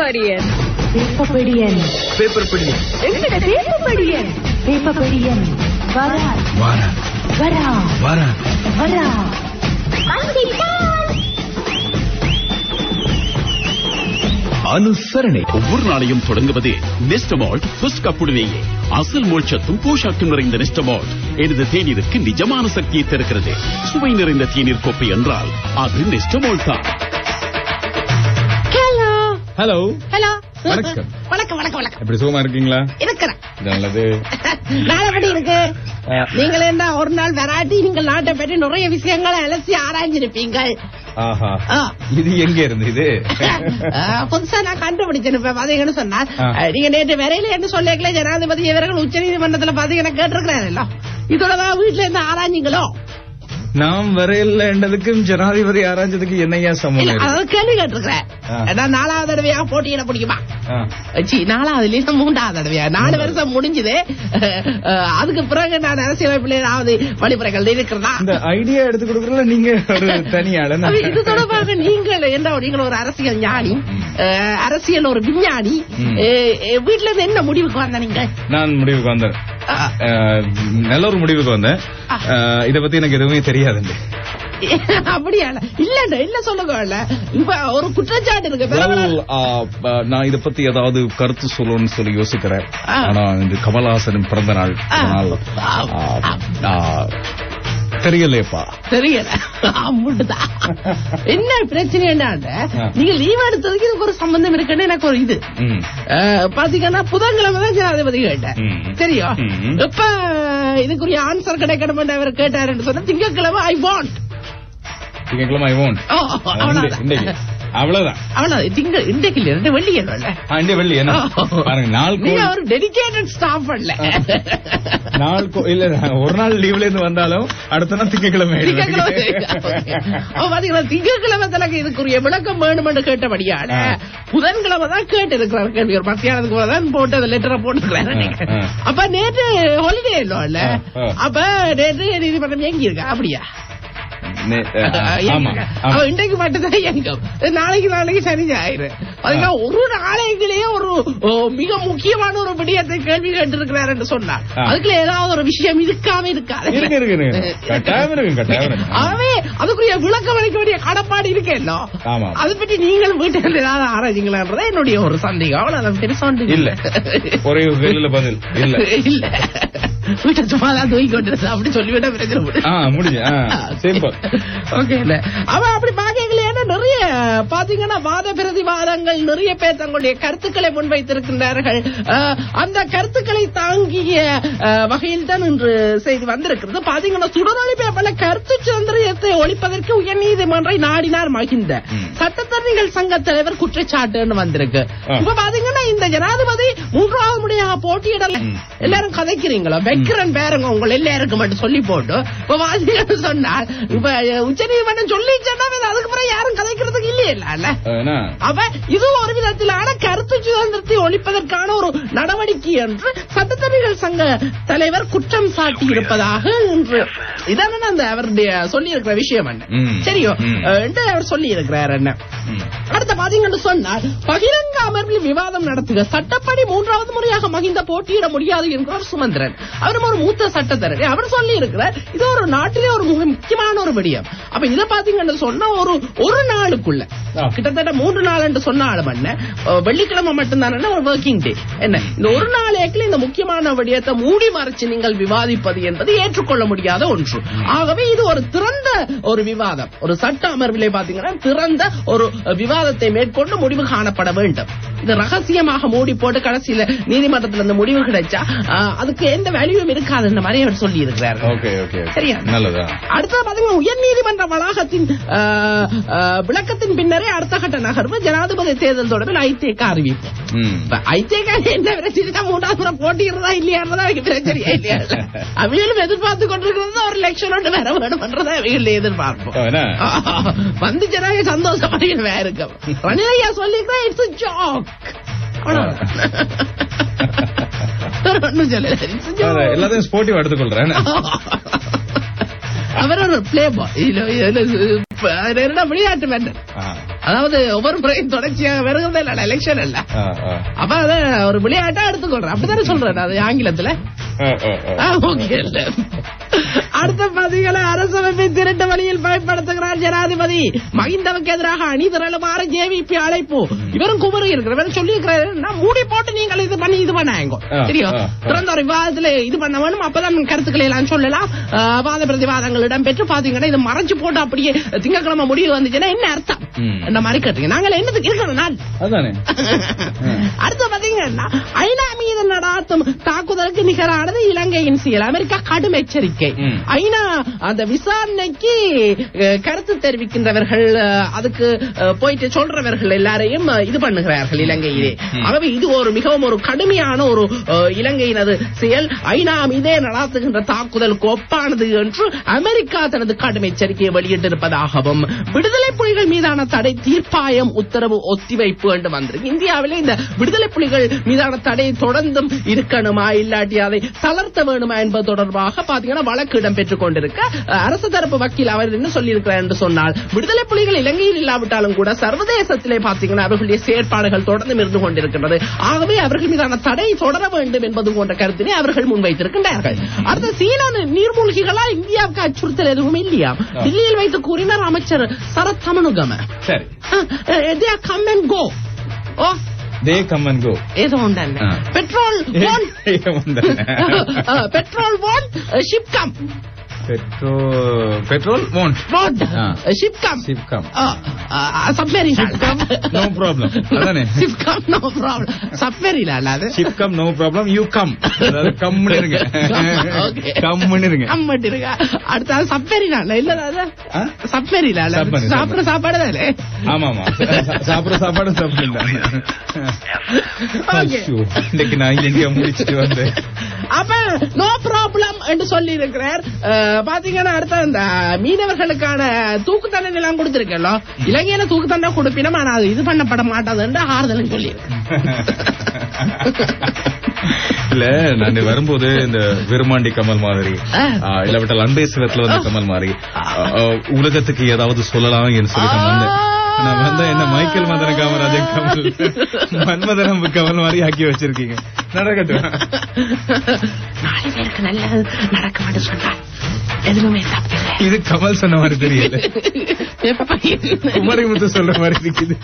பேப்பபடியன் பேப்பபடியன் paper பிடி எங்கட பேப்பபடியன் பேப்பபடியன் வரா வாரா வரா வாரா வரா அனுசரணை ஒவ்வொரு நாளையும் தொடங்குவது நெஸ்டமால்ட் ஃபர்ஸ்ட் கப்புடனேயே அசல் மோட்சத்தும் போஷாக்கும் நிறைந்த நெஸ்டமால்ட் எனது தேநீருக்கு நிஜமான சக்தியை தருகிறது சுவை நிறைந்த தேநீர் கோப்பை என்றால் அது நெஸ்டமால்ட் தான் ஹலோ ஹலோ ஹலோ வணக்கம். வணக்கம் வணக்கம் வணக்கம் எப்படி சுகமா இருக்கீங்களா இருக்கிறேன் நல்லது நாள் எப்படி இருக்கு ஆ. நீங்கள் என்ன ஒரு நாள் வெராட்டி நீங்கள் நாட்டை பற்றி நிறைய விஷயங்களை அலசி ஆராய்ஞ்சிருப்பீங்கள் ஆஹா ஆ. இது எங்க இருந்து இது ஆ, புதுசா நான் கண்டுபிடிச்சேன் இப்ப பாத்தீங்கன்னு சொன்னா ஆ. நீங்க நேற்று வரையில என்று சொல்லிக்கல ஜனாதிபதி இவர்கள் உச்ச நீதிமன்றத்துல பாத்தீங்கன்னா கேட்டிருக்கிறாரല്ലോ இதோடதான் வீட்டுல இருந்து ஆராய்ஞ்சிங்களோ நாம் வரையில என்றதுக்கும் ஜனாதிபதி ஆராய்ஞ்சதுக்கு என்னையா இல்ல சம்பந்தம் இருக்கு? அதாவது கேள்வி கேட்டிருக்கிறேன் ஆ. ஏன்னா நாலாவது தடவையா போட்டியிட முடியுமா ஆ. சி நாலாவது இல்ல மூன்றாவது தடவையா நாலு வருஷம் முடிஞ்சது அஹ், அதுக்கு பிறகு நான் அரசியலமைப்பில் ஏதாவது வழிமுறைகள் இருக்கிறதா இந்த ஐடியா எடுத்து கொடுக்கறதுல நீங்க ஒரு தனியாள அது இது தொடர்பாக நீங்கள் என்ன நீங்கள் ஒரு அரசியல் ஞானி அஹ், அரசியல் ஒரு விஞ்ஞானி ம். அஹ், அஹ், வீட்டுல இருந்து என்ன முடிவுக்கு வந்த நீங்க நான் முடிவுக்கு வந்தேன் அஹ், அஹ், நல்ல ஒரு முடிவுக்கு வந்தேன் அஹ், இத பத்தி எனக்கு எதுவுமே தெரியாதுங்க அப்படியா இல்ல இல்ல சொல்லுங்க இல்ல இப்ப ஒரு குற்றச்சாட்டு இருக்கு பரவாயில்ல. Well, uh, uh, நான் இத பத்தி ஏதாவது கருத்து சொல்லணும்னு சொல்லி யோசிக்கிறேன் ஆ. ஆனா இந்த கமலஹாசனின் பிறந்த நாள் ஆ. அதனால, ஆ. ஆ, ஆ, தெரியலையப்பா தெரியல அம்முட்டுதான் என்ன பிரச்சனை என்ன ஆ. நீங்க லீவ் எடுத்ததுக்கு இதுக்கு ஒரு சம்பந்தம் இருக்குன்னு எனக்கு ஒரு இது ம். அஹ், பாத்தீங்கன்னா புதன்கிழமை தான் ஜனாதிபதி கேட்டேன் ம். தெரியும் ம். எப்ப இதுக்குரிய ஆன்சர் கிடைக்கணும் அவர் கேட்டாருன்னு சொன்னா திங்கட்கிழமை ஐ வாண்ட் திங்கட்கிழமை ஐ won't. அவ்வளவுதான் இன்றைக்கு அவ்வளவுதான் அவ்வளவுதான் திங்க இன்றைக்கு இல்ல ரெண்டு வெள்ளி இல்ல ஆ, இந்த வெள்ளி என்ன பாருங்க நாள் நீங்க கோ- ஒரு டெடிகேட்டட் ஸ்டாஃப் இல்ல நாள் கோ- இல்ல நான் ஒரு நாள் லீவ்ல இருந்து வந்தாலும் அடுத்த நாள் திங்கட்கிழமை திங்கட்கிழமை ஆயிடுது. அவன் பாத்தீங்கன்னா திங்கட்கிழமை தனக்கு இதுக்குரிய விளக்கம் வேணும் என்று கேட்டபடியான ஆ. புதன்கிழமை தான் கேட்டு இருக்கிறார் கேள்வி ஒரு மத்தியானத்துக்கு மேல தான் போட்டு அந்த லெட்டரை போட்டுருக்கிறேன் ஆ, ஆ. அப்ப நேற்று ஹாலிடே இல்ல ஆ, ஆ. அப்ப நேற்று நீதிமன்றம் எங்கி இருக்கா அப்படியா நே- ஆ, ஆமா ஆமா. அவன் இன்றைக்கு மட்டும்தான் எங்கும் நாளைக்கு நாளைக்கு சனி ஞாயிறு பாத்தீங்கன்னா ஒரு நாளைக்குள்ளேயே ஒரு ஓ, மிக முக்கியமான ஒரு விடயத்தை கேள்வி கேட்டிருக்கிறார் என்று சொன்னார் ஆ. அதுக்குள்ள ஏதாவது ஒரு விஷயம் இருக்காம இருக்காது இருக்கு இருக்கு இருக்கு கட்டாயம் இருக்கு கட்டாயம் இருக்கு ஆகவே அதுக்குரிய விளக்கம் அளிக்க வேண்டிய கடப்பாடு இருக்கேன்னோ ஆமா. அதை பற்றி நீங்களும் வீட்டில் ஏதாவது ஆராய்ச்சிங்களான்றதா என்னுடைய ஒரு சந்தேகம் அவ்வளவு அதை பெருசா ஒன்றும் இல்ல ஒரே ஒரு கேள்வியில பதில் இல்ல இல்ல வீட்டை சும்மா தான் தூக்கி கொண்டு அப்படி சொல்லிவிட்டா பிரச்சனை முடியும். ஆ முடிஞ்சு ஆ சிம்பிள் ஓகே இல்ல அவன் அப்படி பாக்கீங்களேன்னா நிறைய பாத்தீங்கன்னா வாத பிரதிவாதங்கள் நிறைய பேர் தங்களுடைய கருத்துக்களை முன்வைத்திருக்கின்றார்கள் அஹ், அந்த கருத்துக்களை தாங்கிய அஹ், வகையில் தான் இன்று செய்தி வந்திருக்கிறது பாத்தீங்கன்னா சுடரொளி பேப்பர்ல கருத்து சுதந்திரத்தை ஒழிப்பதற்கு உயர்நீதிமன்றை நாடினார் மகிந்த ம். சட்டத்தரணிகள் சங்க தலைவர் குற்றச்சாட்டுன்னு வந்திருக்கு ஆ. இப்ப பாத்தீங்கன்னா இந்த ஜனாதிபதி மூன்றாவது முறையாக போட்டியிடல ம். எல்லாரும் கதைக்கிறீங்களோ வைக்கிறன் பேருங்க உங்க எல்லாருக்கும் மட்டும் சொல்லி போட்டு இப்ப வாசிகள் சொன்னால் இப்ப உச்ச நீதிமன்றம் சொல்லிச்சேன்னா அதுக்கு பிறகு யாரும் கதைக்கிறதுக்கு இல்லையே இல்ல என்ன அப்ப இது ஒரு விதத்திலான கருத்து சுதந்திரத்தை ஒழிப்பதற்கான ஒரு நடவடிக்கை என்று சட்டத்தரணிகள் சங்க தலைவர் குற்றம் சாட்டி இருப்பதாக இன்று இதான அந்த அவருடைய சொல்லி இருக்கிற விஷயம் என்ன ம். சரியோ ம். அஹ், என்று அவர் சொல்லி இருக்கிறார் என்ன ம். அடுத்த பாத்தீங்கன்னு சொன்னால் பகிரங்க அமர்வில் விவாதம் நடத்துக சட்டப்படி மூன்றாவது முறையாக மகிந்த போட்டியிட முடியாது என்கிறார் சுமந்திரன் அவரும் ஒரு மூத்த சட்டத்தரணி அவர் சொல்லி இருக்கிறார் இது ஒரு நாட்டிலே ஒரு மிக முக்கியமான ஒரு விடயம் அப்ப இத பாத்தீங்கன்னு சொன்னா ஒரு ஒரு நாளுக்குள்ள ஆ. கிட்டத்தட்ட மூன்று நாள் என்று சொன்னாலும் என்ன அஹ், வெள்ளிக்கிழமை மட்டும்தானே ஒரு ஒர்க்கிங் டே என்ன இந்த ஒரு நாளைக்குள்ள இந்த முக்கியமான விடயத்தை மூடி மறைச்சு நீங்கள் விவாதிப்பது என்பது ஏற்றுக்கொள்ள முடியாத ஒன்று ஆகவே இது ஒரு திறந்த ஒரு விவாதம் ஒரு சட்ட அமர்விலே பாத்தீங்கன்னா திறந்த ஒரு விவாதத்தை மேற்கொண்டு முடிவு காணப்பட வேண்டும் இது ரகசியமாக மூடி போட்டு கடைசியில நீதிமன்றத்துல இந்த முடிவு கிடைச்சா அஹ், அதுக்கு எந்த வேல்யூவும் இருக்காதுன்ற மாதிரி அவர் சொல்லி இருக்கிறார் ஓகே ஓகே சரியா? நல்லதா அடுத்தது பாத்தீங்கன்னா உயர்நீதிமன்ற வளாகத்தின் ஆஹ், ஆஹ், விளக்கத்தின் பின்னரே அடுத்த கட்ட நகர்வு ஜனாதிபதி தேர்தல் தொடர்பில் ஐதேக அறிவிப்பு ம் இப்ப ஐதேக என்ன பிரச்சனை மூன்றாவது முறை போட்டிடுறதா இல்லையான்றதா எனக்கு பிரச்சனையா இல்லையா அவைகளும் எதிர்பார்த்து கொண்டிருக்கிறது ஒரு லட்சம் ஒன்று வேற வேணும்ன்றதா அவைகள் எதிர்பார்ப்போம் என்ன வந்துச்சுன்னா சந்தோஷமாக இருக்கும் ரணிலையா சொல்லிக்கிறேன் இட்ஸ் ஜாக் ஒன்னும் சொல்லல இட்ஸ் அதான், எல்லாத்தையும் ஸ்போர்ட்டிவ் எடுத்துக்கொள்றேன் அவர் ஒரு பிளே பாய் என்ன விளையாட்டு மேட்டர் ஆ. அதாவது ஒவ்வொரு முறையும் தொடர்ச்சியாக வருகிறதே இல்ல எலெக்ஷன் இல்ல ஆ, ஆ. அப்ப அத ஒரு விளையாட்டா எடுத்துக்கொள்றேன் அப்படித்தானே சொல்றேன் அது ஆங்கிலத்துல ஆ, ஆ, ஆ. ஆ, okay இல்ல. அடுத்த பதிகளை அரசமைப்பை திருட்டு வழியில் பயன்படுத்துகிறார் ஜனாதிபதி மகிந்தவுக்கு எதிராக அணி திரளுமாறு ஜேவிபி அழைப்பு இவரும் குமரி இருக்கிறவர் சொல்லி இருக்கிறார் மூடி போட்டு நீங்கள் இது பண்ணி இது பண்ணாங்க ஆ, தெரியும் ஆ, ஆ. திறந்த ஒரு விவாதத்துல இது பண்ண வேணும் அப்பதான் கருத்துக்களை எல்லாம் சொல்லலாம் ஆ, வாத பிரதிவாதங்கள் இடம்பெற்று பாத்தீங்கன்னா இது மறைச்சு போட்டு அப்படியே திங்கக்கிழமை முடிவு வந்துச்சுன்னா என்ன அர்த்தம் ம். இந்த மாதிரி கேட்டீங்க நாங்கள் என்னதுக்கு இருக்கணும் நான் அதானே அடுத்து பாத்தீங்கன்னா ஐநா மீது நடாத்தும் தாக்குதலுக்கு நிகரானது இலங்கையின் செயல் அமெரிக்கா கடும் எச்சரிக்கை ம். ஐநா அந்த விசாரணைக்கு அஹ், கருத்து தெரிவிக்கின்றவர்கள் அஹ், அதுக்கு அஹ், போயிட்டு சொல்றவர்கள் எல்லாரையும் அஹ், இது பண்ணுகிறார்கள் இலங்கையிலே ம். ஆகவே இது ஒரு மிகவும் ஒரு கடுமையான ஒரு அஹ், இலங்கையினது செயல் ஐநா மீதே நடாத்துகின்ற தாக்குதலுக்கு ஒப்பானது என்று அமெரிக்கா தனது கடும் எச்சரிக்கையை வெளியிட்டிருப்பதாகவும் விடுதலை புலிகள் மீதான தடை தீர்ப்பாயம் உத்தரவு ஒத்திவைப்பு என்று வந்திருக்கு இந்தியாவிலே இந்த விடுதலை புலிகள் மீதான தடை தொடர்ந்தும் இருக்கணுமா இல்லாட்டி அதை தளர்த்த வேணுமா என்பது தொடர்பாக பாத்தீங்கன்னா வழக்கு இடம்பெற்றுக் கொண்டிருக்க அஹ், அரசு தரப்பு வக்கீல் அவர் என்ன சொல்லியிருக்கிறார் என்று சொன்னால் விடுதலை புலிகள் இலங்கையில் இல்லாவிட்டாலும் கூட சர்வதேசத்திலே பாத்தீங்கன்னா அவர்களுடைய செயற்பாடுகள் தொடர்ந்து இருந்து கொண்டிருக்கின்றது ஆகவே அவர்கள் மீதான தடை தொடர வேண்டும் என்பது போன்ற கருத்தினை அவர்கள் முன்வைத்திருக்கின்றார்கள் அடுத்த சீன நீர்மூழ்கிகளால் இந்தியாவுக்கு அச்சுறுத்தல் எதுவும் இல்லையா தில்லியில் வைத்து கூறினார் அமைச்சர் சரத் தமனுகம சரி they come and go oh they come and go ஏதோ உண்டல்ல ஆ. Petrol van petrol van ship come petrol petrol want van ah. Ship come Ship come. Submarine no problem. அதானே? Ship come no problem submarine அல்லாது ship come no problem you come அதாவது கம்முன்னு இருங்க Okay. கம்முன்னு இருங்க கம்மட்டி இருக்கா அடுத்த சப்மெரின் அல்ல இல்ல அது ஆ? சப்மெரின் அல்ல Submarine, சாப்பிடுற சாப்பாடு தானே ஆமா ஆமா சாப்பிடுற சாப்பாடு சாப்பிடுங்க Okay. ஐயோ, இன்னைக்கு நான் எங்க முடிச்சிட்டு வந்தேன் அப்ப நோ ப்ராப்ளம் என்று சொல்லி இருக்கிறார் அஹ், பாத்தீங்கன்னா அடுத்த இந்த மீனவர்களுக்கான தூக்கு தண்டனை எல்லாம் கொடுத்திருக்கല്ലോ இலங்கையில தூக்கு தண்டனை கொடுப்பினும் ஆனா அது இது பண்ணப்பட மாட்டாது என்று ஆறுதலும் சொல்லி இல்ல நான் வரும்போது இந்த விருமாண்டி கமல் மாதிரி ஆ. ஆ, இல்லாவிட்டால் அன்பே சிவத்துல வந்த கமல் மாதிரி ஆ, ஆ, உலகத்துக்கு ஏதாவது சொல்லலாம் என்று சொல்லி நான் வந்தேன் நான் வந்தா என்ன மைக்கேல் மதன காமராஜன் கமல் மன்மதனம் கமல் மாதிரி ஆக்கி வச்சிருக்கீங்க நடக்கட்டும் நாலு பேருக்கு நல்லது நடக்க மாட்டேன் சொன்னார் எதுவுமே தப்பில்லை இது கமல் சொன்ன மாதிரி தெரியல குமரிமுத்து சொல்ற மாதிரி இருக்குது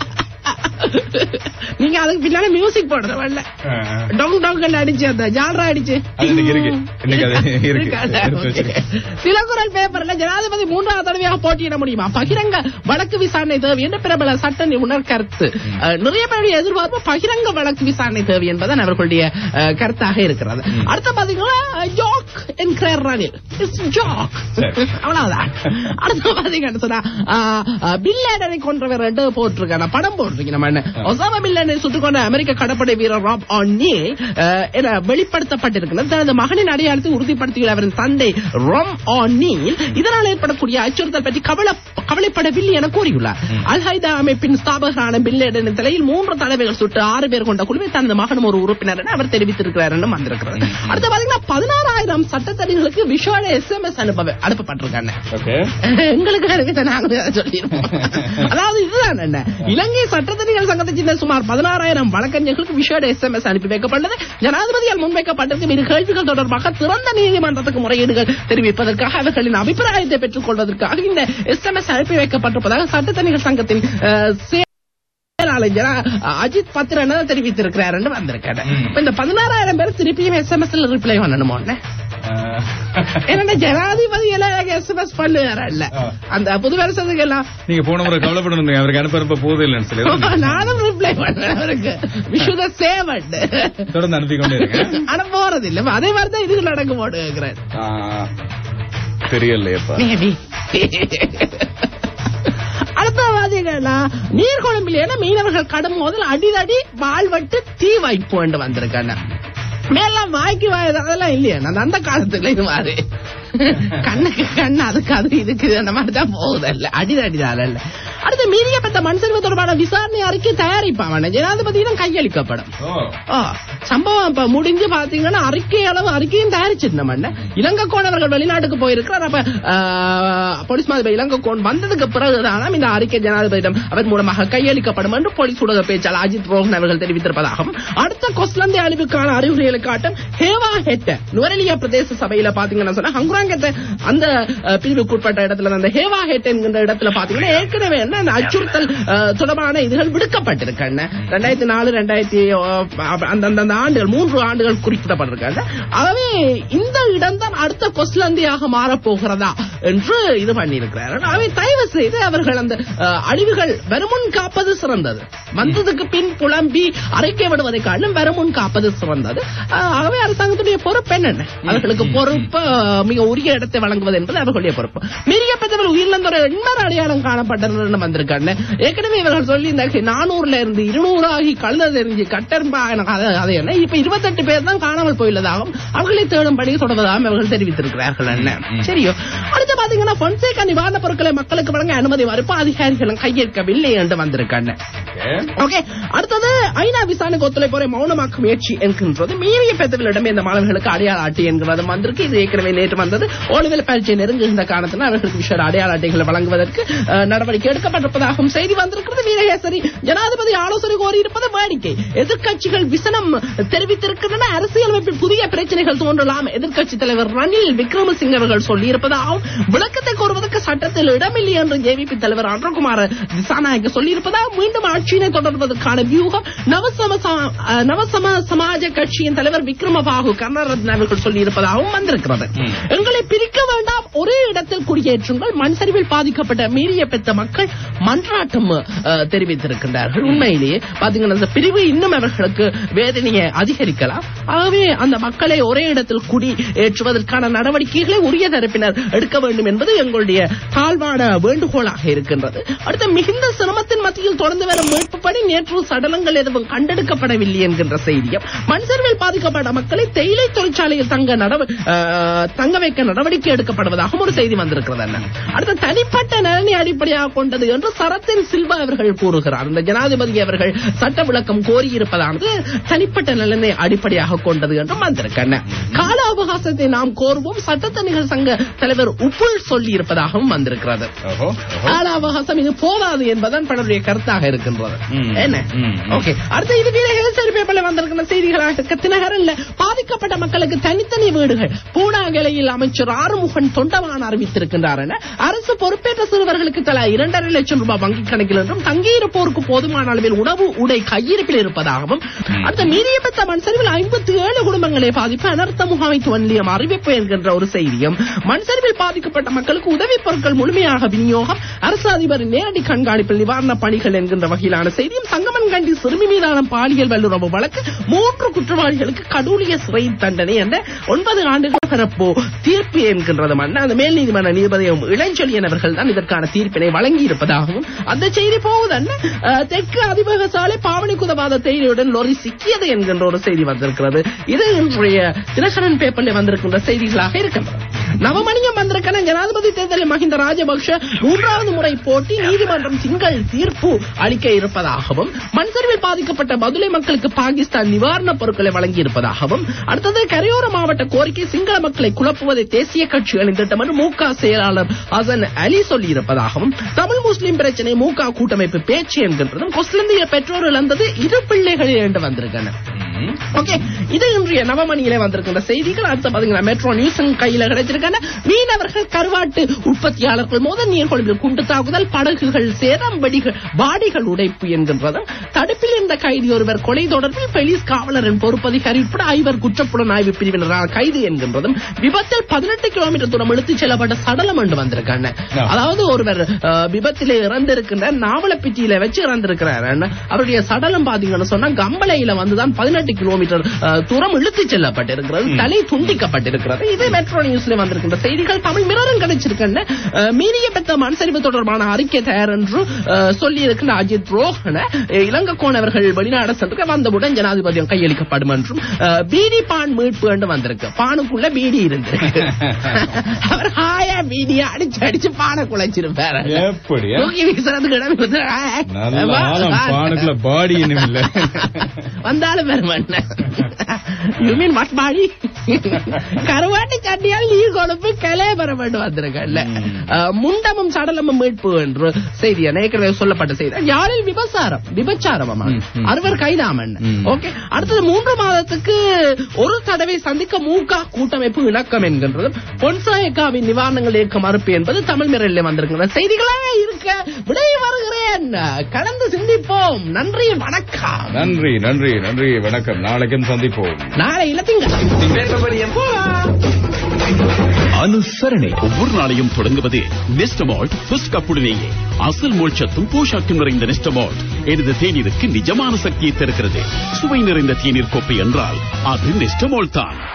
நீங்க அதுக்கு பின்னால மியூசிக் போடுற வரல ஆ, ஆ. டொங் டொங் அடிச்சு அந்த ஜால்ரா அடிச்சு அது இன்னைக்கு இருக்கு. இன்னைக்கு அது இருக்கு. இருக்காது. எடுத்து வச்சிருக்கேன். சிலகுரல் பேப்பர்ல ஜனாதிபதி மூன்றாவது தடவையாக போட்டியிட முடியுமா பகிரங்க வழக்கு விசாரணை தேவை என்று பிரபல சட்ட நிபுணர் கருத்து அஹ், நிறைய பேருடைய எதிர்பார்ப்பு பகிரங்க வழக்கு விசாரணை தேவை என்பதுதான் அவர்களுடைய அஹ், கருத்தாக இருக்கிறது அடுத்து பாத்தீங்கன்னா ஜோக் என்கிறார் ரணில் ஜோக் சரி. அவ்வளவுதான் அடுத்து பாத்தீங்கன்னு சொன்னா பில்லேடனை கொன்றவர் ரெண்டு போட்டிருக்கான படம் போட்டிருக்கீங்க நம்ம என்ன ஒசாமா பில்லேடனை சுட்டுக் கொண்ட அமெரிக்க கடற்படை வீரர் ராப் ஆன்னி என வெளிப்படுத்தப்பட்டிருக்கிறது தனது மகனின் அடையாளத்தை உறுதிப்படுத்தியுள்ள அவரின் தந்தை ரொம் ஆன்னீல் இதனால் ஏற்படக்கூடிய அச்சுறுத்தல் பற்றி கவலை கவலைப்படவில்லை என கூறியுள்ளார் அல் ஹைதா அமைப்பின் ஸ்தாபகரான பில்லேடனின் தலையில் மூன்று தடவைகள் சுட்டு ஆறு பேர் கொண்ட குழுவை தனது மகனும் ஒரு உறுப்பினர் என அவர் தெரிவித்திருக்கிறார் என்று வந்திருக்கிறது அடுத்து பாத்தீங்கன்னா பதினாறாயிரம் சட்டத்தடிகளுக்கு விஷுவல் எஸ்எம்எஸ் அனுப்ப அனுப்பப்பட்டிருக்காங்க ஓகே எங்களுக்கு அனுப்பித்த நாங்களும் அதை சொல்லியிருப்போம் அதாவது இதுதான் என்ன இலங்கை சட்டத்தணிகள் சங்கத்தை சேர்ந்த சுமார் பதினாறாயிரம் வழக்கறிஞர்களுக்கு விஷேட எஸ்எம்எஸ் அனுப்பி வைக்கப்பட்டது ஜனாதிபதியால் முன்வைக்கப்பட்டிருக்கும் இரு கேள்விகள் தொடர்பாக திறந்த நீதிமன்றத்துக்கு முறையீடுகள் தெரிவிப்பதற்காக அவர்களின் அபிப்பிராயத்தை பெற்றுக் கொள்வதற்காக இந்த எஸ்எம்எஸ் அனுப்பி வைக்கப்பட்டிருப்பதாக சட்டத்தணிகள் சங்கத்தின் அஹ், செயலாளர் ஜனா- அஜித் பத்திரன் தெரிவித்திருக்கிறார் என்று வந்திருக்காரு ம். இப்ப இந்த பதினாறாயிரம் பேர் திருப்பியும் எஸ்எம்எஸ் ரிப்ளை பண்ணணுமோ என்னடா ஜனாதிபதி எல்லாம் எஸ்எம்எஸ் பண்ணுறாருல்ல ஆ. அந்த புது வருஷத்துக்கு எல்லாம் நீங்க போன முறை கவலைப்படணும் அவருக்கு அனுப்ப அனுப்ப போதே இல்லைன்னு சொல்லி நானும் ரிப்ளை பண்ணேன் அவருக்கு விஷுத சேவன் தொடர்ந்து அனுப்பிக்கொண்டே இருங்க ஆனா போறது இல்ல அதே மாதிரிதான் இதுக்கு நடக்க போட்டுக்கிறேன் ஆ, தெரியலையேப்பா மேபி அடுத்த வாதிகளா நீர்கொழும்பில் என மீனவர்கள் கடும் மோதல் அடிதடி வாழ்வட்டு தீ வைப்பு என்று வந்திருக்காங்க மேலாம் வாய்க்கு வாய் அதெல்லாம் இல்லையா நான் அந்த காலத்துல இது மாதிரி கண்ணுக்கு கண்ணு அதுக்கு அது இதுக்கு அந்த மாதிரி தான் போகுது இல்ல அடிதடிதால இல்ல அடுத்து மீறிய பெற்ற மண் சரிவு தொடர்பான விசாரணை அறிக்கை தயாரிப்பாங்க ஜனாதிபதியிடம் கையளிக்கப்படும் ஆ, சம்பவம் இப்ப முடிஞ்சு பாத்தீங்கன்னா அறிக்கை அளவு அறிக்கையும் தயாரிச்சிருந்தோம் அண்ணன் இலங்கை கோன் அவர்கள் வெளிநாட்டுக்கு போயிருக்கிறார் அப்ப ஆ, போலீஸ் மாதிரி இலங்கை கோன் வந்ததுக்கு பிறகுதான் இந்த அறிக்கை ஜனாதிபதியிடம் அவர் மூலமாக கையளிக்கப்படும் என்று போலீஸ் ஊடக பேச்சாளர் அஜித் ரோஹன் அவர்கள் தெரிவித்திருப்பதாகவும் அடுத்த கொஸ்லந்தை அழிவுக்கான அறிகுறிகளை காட்டும் ஹேவா ஹெட்ட நுவரெலியா பிரதேச சபையில பாத்தீங்கன்னா சொன்னா ஹங்குராங்கத்தை அந்த அஹ், பிரிவுக்குட்பட்ட இடத்துல அந்த ஹேவா ஹெட் என்கின்ற இடத்துல பாத்தீங்கன்னா ஏற்கனவே என்ன அந்த அச்சுறுத்தல் அஹ், தொடர்பான இதுகள் விடுக்கப்பட்டிருக்கண்ண ரெண்டாயிரத்தி நாலு ரெண்டாயிரத்தி அந்த அந்த அந்த ஆண்டுகள் மூன்று ஆண்டுகள் குறிப்பிடப்பட்டிருக்காங்க ஆகவே இந்த இடம் தான் அடுத்த கொஸ்லந்தியாக மாறப்போகிறதா என்று இது பண்ணியிருக்கிறார் ஆகவே தயவு செய்து அவர்கள் அந்த அஹ், அழிவுகள் வருமுன் காப்பது சிறந்தது வந்ததுக்கு பின் புலம்பி அறிக்கை விடுவதை காட்டிலும் வருமுன் காப்பது சிறந்தது அஹ், ஆகவே அரசாங்கத்துடைய பொறுப்பு என்னென்ன அவர்களுக்கு பொறுப்பு அஹ், மிக உரிய இடத்தை வழங்குவது என்பது அவர்களுடைய பொறுப்பு மீறிய பெற்றவர் உயிரிழந்தோர் எண்மர் அடையாளம் காணப்பட்டனர் வந்திருக்காங்க ஏற்கனவே இவர்கள் சொல்லி இந்த நானூறுல இருந்து இருநூறு ஆகி கழுத தெரிஞ்சு கட்டெரும்பா எனக்கு அது அது என்ன இப்ப இருபத்தெட்டு பேர் தான் காணாமல் போயுள்ளதாகவும் அவர்களை தேடும்படி தொடர்வதாகவும் அவர்கள் தெரிவித்திருக்கிறார்கள் என்ன சரியோ அடுத்து பாத்தீங்கன்னா பொன்சேகா நிவாரண பொருட்களை மக்களுக்கு வழங்க அனுமதி மறுப்பு அதிகாரிகளும் கையேற்கவில்லை என்று வந்திருக்காங்க ஓகே அடுத்தது ஐநா விசாரணைக்கு ஒத்துழைப்போரை மௌனமாக்கும் முயற்சி என்கின்றது மீறிய பெற்றவர்களிடம் இந்த மாணவர்களுக்கு அடையாள அட்டை என்கிறது வந்திருக்கு இது ஏற்கனவே நேற்று வந்தது ஓடுவில் பரீட்சை நெருங்குகின்ற காரணத்தினால் அவர்களுக்கு விஷய அடையாள அட்டைகளை வழங்குவதற்கு அஹ், நடவடிக்கை எடுக்கப்பட்டிருப்பதாகவும் செய்தி வந்திருக்கிறது வீரகேசரி ஜனாதிபதி ஆலோசனை கோரியிருப்பது வேடிக்கை எதிர்க்கட்சிகள் விசனம் தெரிவித்திருக்கின்றன அரசியலமைப்பில் புதிய பிரச்சனைகள் தோன்றலாம் எதிர்க்கட்சி தலைவர் ரணில் விக்ரமசிங்க அவர்கள் சொல்லியிருப்பதாகவும் விளக்கத்தை கோருவதற்கு சட்டத்தில் இடமில்லை என்று ஜேவிபி தலைவர் அன்றகுமார் திசாநாயக்க சொல்லியிருப்பதா மீண்டும் ஆட்சியினை தொடர்வதற்கான வியூகம் நவசம ச- அஹ், நவசம சமாஜ கட்சியின் தலைவர் விக்ரமபாகு கருணாரத்ன அவர்கள் சொல்லியிருப்பதாகவும் வந்திருக்கிறது எங்களை பிரிக்க வேண்டாம் ஒரே இடத்தில் குடியேற்றுங்கள் மண் சரிவில் பாதிக்கப்பட்ட மீறிய பெற்ற மக்கள் மன்றாட்டம் அஹ், தெரிவித்திருக்கின்றார்கள் உண்மையிலேயே பாத்தீங்கன்னா இந்த பிரிவு இன்னும் அவர்களுக்கு வேதனையை அதிகரிக்கலாம் ஆகவே அந்த மக்களை ஒரே இடத்தில் குடி ஏற்றுவதற்கான நடவடிக்கைகளை உரிய தரப்பினர் எடுக்க வேண்டும் என்பது எங்களுடைய தாழ்வான வேண்டுகோளாக இருக்கின்றது அடுத்த மிகுந்த சிரமத்தின் மத்தியில் தொடர்ந்து வரும் மீட்பு பணி நேற்று சடலங்கள் எதுவும் கண்டெடுக்கப்படவில்லை என்கின்ற செய்தியும் மண் சரிவில் பாதிக்கப்பட்ட மக்களை தேயிலை தொழிற்சாலையில் தங்க நடவ- அஹ், தங்க வைக்க நடவடிக்கை எடுக்கப்படுவதாகவும் ஒரு செய்தி வந்திருக்கிறது அண்ணா. அடுத்த தனிப்பட்ட நலனை அடிப்படையாக கொண்டது என்று சரத்தின் சில்வா அவர்கள் கூறுகிறார் இந்த ஜனாதிபதி அவர்கள் சட்ட விளக்கம் கோரியிருப்பதானது தனிப்பட்ட நலனை அடிப்படையாக கொண்டது என்றும் வந்திருக்கண்ண கால அவகாசத்தை நாம் கோருவோம் சட்டத்தணிகள் சங்க தலைவர் உப்புள் சொல்லி இருப்பதாகவும் வந்திருக்கிறது ஓஹோ கால அவகாசம் இது போதாது என்பதுதான் பலருடைய கருத்தாக இருக்கின்றது ம். என்ன ம். ஓகே அடுத்து இது வீரர்கள் சரி பேப்பர்ல வந்திருக்கிற செய்திகளாக தினகரன்ல பாதிக்கப்பட்ட மக்களுக்கு தனித்தனி வீடுகள் பூனாகலையில் அமைச்சர் ஆறுமுகன் தொண்டமான் அறிவித்திருக்கின்றார் என அரசு பொறுப்பேற்ற சிறுவர்களுக்கு தலா இரண்டரை லட்சம் ரூபாய் வங்கிக் கணக்கில் என்றும் தங்கியிருப்போருக்கு போதுமான அளவில் உணவு உடை கையிருப்பில் இருப்பதாகவும் அடுத்த மீறிய பெற்ற மண் சரிவில் ஐம்பத்தி ஏழு குடும்பங்களை பாதிப்பு அனர்த்த முகாமைத்துவ நிலையம் அறிவிப்பு என்கின்ற ஒரு செய்தியும் மண் சரிவில் பாதிக்கப்பட்ட மக்களுக்கு உதவிப் பொருட்கள் முழுமையாக விநியோகம் அரசு அதிபரின் நேரடி கண்காணிப்பில் நிவாரண பணிகள் என்கின்ற வகையிலான செய்தியும் சங்கமன் கண்டி சிறுமி மீதான பாலியல் வல்லுறவு வழக்கு மூன்று குற்றவாளிகளுக்கு கடூழிய சிறை தண்டனை என்ற ஒன்பது ஆண்டுகள் பிறப்போ தீர்ப்பு என்கின்றது மன்ன அந்த மேல் நீதிமன்ற நீதிபதியும் இளஞ்சொலியன் அவர்கள் தான் இதற்கான தீர்ப்பினை வழங்கி இருப்பதாகவும் அந்த செய்தி போவதல்ல அஹ், தெற்கு அதிபக சாலை பாவனி குதவாத தேயிலையுடன் லொரி சிக்கியது என்கின்ற ஒரு செய்தி வந்திருக்கிறது இது இன்றைய தினகரன் பேப்பர்ல வந்திருக்கின்ற செய்திகளாக இருக்கின்றன நவமணியம் வந்திருக்கிற ஜனாதிபதி தேர்தலில் மஹிந்த ராஜபக்ஷ மூன்றாவது முறை போட்டி நீதிமன்றம் திங்கள் தீர்ப்பு அளிக்க இருப்பதாகவும் மண் சரிவில் பாதிக்கப்பட்ட மதுரை மக்களுக்கு பாகிஸ்தான் நிவாரணப் பொருட்களை வழங்கி இருப்பதாகவும் அடுத்தது கரையோர மாவட்ட கோரிக்கை சிங்கள மக்களை குழப்புவதை தேசிய கட்சிகளின் திட்டம் என்று மூக செயலாளர் ஹசன் அலி சொல்லியிருப்பதாகவும் தமிழ் முஸ்லிம் பிரச்சனை மூக கூட்டமைப்பு பேச்சு என்கின்றதும் கொஸ்லந்திய பெற்றோர் இழந்தது இரு பிள்ளைகள் என்று வந்திருக்கின்றன ஓகே இது இன்றைய நவமணியிலே வந்திருக்கின்ற செய்திகள் அடுத்து பாத்தீங்கன்னா மெட்ரோ நியூஸ் கையில கிடைச்சிருக்காங்க மீனவர்கள் கருவாட்டு உற்பத்தியாளர்கள் மோத நீர்கொழும்பில் குண்டு தாக்குதல் படகுகள் சேதம் வெடிகள் வாடிகள் உடைப்பு என்கின்றதும் தடுப்பில் இருந்த கைதி ஒருவர் கொலை தொடர்பில் போலீஸ் காவலரின் பொறுப்பதிகாரி உட்பட ஐவர் குற்றப்புலனாய்வு பிரிவினரால் கைது என்கின்றதும் விபத்தில் பதினெட்டு கிலோமீட்டர் தூரம் இழுத்துச் செல்லப்பட்ட சடலம் என்று வந்திருக்காங்க ஆ. அதாவது ஒருவர் அஹ், விபத்திலே இறந்திருக்கின்ற நாவலப்பிட்டியில வச்சு இறந்திருக்கிறார் அவருடைய சடலம் பாத்தீங்கன்னு சொன்னா கம்பளையில வந்துதான் பதினெட்டு பதினெட்டு கிலோமீட்டர் அஹ், தூரம் இழுத்துச் செல்லப்பட்டிருக்கிறது தலை துண்டிக்கப்பட்டிருக்கிறது இது மெட்ரோ நியூஸ்ல வந்திருக்கின்ற செய்திகள் தமிழ் மிரரும் கிடைச்சிருக்கின்ற அஹ், மீறிய பெத்த மண் சரிவு தொடர்பான அறிக்கை தயார் என்று அஹ், சொல்லியிருக்கின்ற அஜித் ரோஹன அஹ், இலங்கை அவர்கள் வெளிநாடு சென்று வந்தவுடன் ஜனாதிபதியம் கையளிக்கப்படும் என்றும் அஹ், பீடி பான் மீட்பு என்று வந்திருக்கு பானுக்குள்ள பீடி இருந்திருக்கு அவர் ஹாயா பீடியை அடிச்சு அடிச்சு பானை குலைச்சிருப்பாரு எப்படியா தூக்கி வீசுறதுக்கு இடம் இருந்து, நல்ல ஆழம் பானுக்குள்ள பாடி இன்னும் இல்ல வந்தாலும் பெருமண்ண யூ மீன் வாட் பாடி கருவாட்டு சட்டியால் நீர் கொழுப்பு கலையபரப்பட்டு வந்திருக்கல முண்டமும் சடலமும் மீட்பு என்று செய்தி ஏற்கனவே சொல்லப்பட்ட செய்தி யாழில் விபசாரம் விபச்சாரமா ம், ம். அறுவர் கைதாமன் ம். ஓகே அடுத்தது மூன்று மாதத்துக்கு ஒரு தடவை சந்திக்க மூகா கூட்டமைப்பு இணக்கம் என்கின்றதும் பொன்சாயக்காவின் நிவாரணங்கள் இயக்க மறுப்பு என்பது தமிழ் மிரலில் வந்திருக்கிற செய்திகளாக இருக்க விடை வருகிறேன் கலந்து சிந்திப்போம் நன்றி வணக்கம் நன்றி நன்றி நன்றி வணக்கம் நாளைக்கும் சந்திப்போம் நாளையில திங்கள் அனுசரணை ஒவ்வொரு நாளையும் தொடங்குவது நெஸ்டமால்ட் ஃபர்ஸ்ட் கப்புடனேயே அசல் மோட்சத்தும் போஷாக்கும் நிறைந்த நெஸ்டமால்ட் எனது தேநீருக்கு நிஜமான சக்தியை தருகிறது சுவை நிறைந்த தேநீர் கோப்பை என்றால் அது நெஸ்டமால்ட் தான்